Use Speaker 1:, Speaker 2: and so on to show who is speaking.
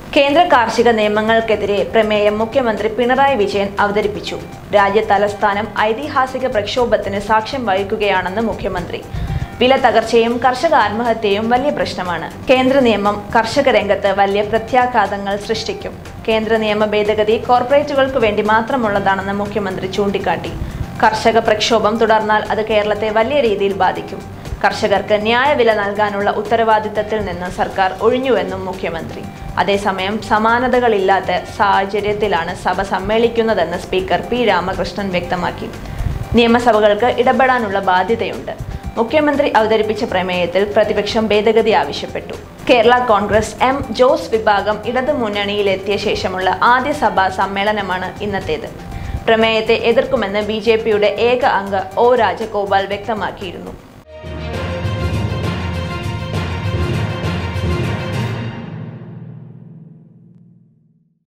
Speaker 1: കേന്ദ്ര കാർഷിക നിയമങ്ങൾക്കെതിരെ പ്രമേയം മുഖ്യമന്ത്രി പിണറായി വിജയൻ അവതരിപ്പിച്ചു രാജ്യ തലസ്ഥാനം ഐതിഹാസിക പ്രക്ഷോഭത്തിന് സാക്ഷ്യം വഹിക്കുകയാണെന്ന് മുഖ്യമന്ത്രി വില തകർച്ചയും കർഷക ആത്മഹത്യയും വലിയ പ്രശ്നമാണ് കേന്ദ്ര നിയമം കർഷക രംഗത്ത് വലിയ പ്രത്യാഘാതങ്ങൾ സൃഷ്ടിക്കും കേന്ദ്ര നിയമ ഭേദഗതി കോർപ്പറേറ്റുകൾക്ക് വേണ്ടി മാത്രമുള്ളതാണെന്ന് മുഖ്യമന്ത്രി ചൂണ്ടിക്കാട്ടി കർഷക പ്രക്ഷോഭം തുടർന്നാൽ അത് കേരളത്തെ വലിയ രീതിയിൽ ബാധിക്കും കർഷകർക്ക് ന്യായവില നൽകാനുള്ള ഉത്തരവാദിത്തത്തിൽ നിന്ന് സർക്കാർ ഒഴിഞ്ഞുവെന്നും മുഖ്യമന്ത്രി അതേസമയം സമാനതകളില്ലാത്ത സാഹചര്യത്തിലാണ് സഭ സമ്മേളിക്കുന്നതെന്ന് സ്പീക്കർ പി രാമകൃഷ്ണൻ വ്യക്തമാക്കി നിയമസഭകൾക്ക് ഇടപെടാനുള്ള ബാധ്യതയുണ്ട് മുഖ്യമന്ത്രി അവതരിപ്പിച്ച പ്രമേയത്തിൽ പ്രതിപക്ഷം ഭേദഗതി ആവശ്യപ്പെട്ടു കേരള കോൺഗ്രസ് എം ജോസ് വിഭാഗം ഇടതു മുന്നണിയിലെത്തിയ ശേഷമുള്ള ആദ്യ സഭാ സമ്മേളനമാണ് ഇന്നത്തേത് പ്രമേയത്തെ എതിർക്കുമെന്ന് ബി ജെ പിയുടെ ഏക അംഗ ഒ രാജഗോപാൽ വ്യക്തമാക്കിയിരുന്നു